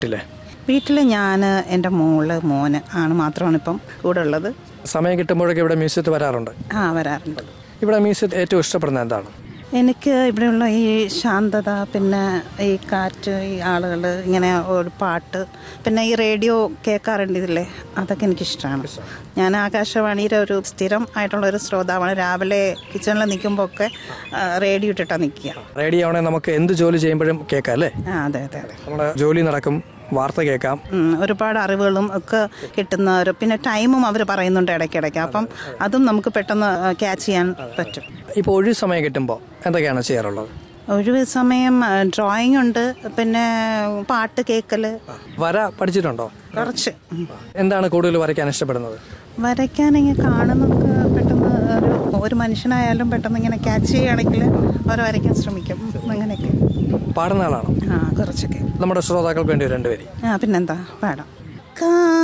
ഇല്ലേ വീട്ടിൽ ഞാൻ എൻ്റെ മോള് മോന് ആണ് മാത്രമാണ് ഇപ്പം കൂടെ ഉള്ളത് സമയം കിട്ടുമ്പോഴൊക്കെ ഇവിടെ മ്യൂസിയത്തിൽ വരാറുണ്ട് ആ വരാറുണ്ട് ഇവിടെ മ്യൂസിയത്തിൽ ഏറ്റവും ഇഷ്ടപ്പെടുന്നത് എന്താണ് എനിക്ക് ഇവിടെയുള്ള ഈ ശാന്തത പിന്നെ ഈ കാറ്റ് ഈ ആളുകൾ ഇങ്ങനെ ഒരു പാട്ട് പിന്നെ ഈ റേഡിയോ കേൾക്കാറുണ്ട് ഇതില്ലേ അതൊക്കെ എനിക്കിഷ്ടമാണ് ഞാൻ ആകാശവാണിയുടെ ഒരു സ്ഥിരം ആയിട്ടുള്ള ഒരു ശ്രോതാവാണ് രാവിലെ കിച്ചണിൽ നിൽക്കുമ്പോൾ ഒക്കെ റേഡിയോ ഇട്ടിട്ടാണ് നിൽക്കുക റേഡിയോ ആണെങ്കിൽ നമുക്ക് എന്ത് ജോലി ചെയ്യുമ്പോഴും കേൾക്കാം അല്ലേ ആ അതെ അതെ അതെ നമ്മുടെ ജോലി നടക്കും വാർത്ത കേൾക്കാം ഉം, ഒരുപാട് അറിവുകളും ഒക്കെ കിട്ടുന്ന ഒരു പിന്നെ ടൈമും അവർ പറയുന്നുണ്ട് ഇടയ്ക്കിടയ്ക്ക് അപ്പം അതും നമുക്ക് പെട്ടെന്ന് ക്യാച്ച് ചെയ്യാൻ പറ്റും ഇപ്പോൾ ഒഴിവ് സമയം കിട്ടുമ്പോൾ എന്തൊക്കെയാണ് ചെയ്യാറുള്ളത് ഒഴിവ് സമയം ഡ്രോയിങ് ഉണ്ട് പിന്നെ പാട്ട് കേൾക്കൽ വര പഠിച്ചിട്ടുണ്ടോ കുറച്ച് ഉം. എന്താണ് കൂടുതൽ വരയ്ക്കാൻ ഇഷ്ടപ്പെടുന്നത് വരയ്ക്കാൻ ഇങ്ങനെ കാണുന്നതൊക്കെ പെട്ടെന്ന് ഒരു ഒരു മനുഷ്യനായാലും പെട്ടെന്ന് ഇങ്ങനെ ക്യാച്ച് ചെയ്യുകയാണെങ്കിൽ അവർ വരയ്ക്കാൻ ശ്രമിക്കും അങ്ങനെയൊക്കെ പാടുന്ന ആളാണോ ആ കുറച്ചൊക്കെ നമ്മുടെ ശ്രോതാക്കൾക്ക് വേണ്ടി ഒരു രണ്ടുപേരി ആ പിന്നെന്താ പാടാം കാ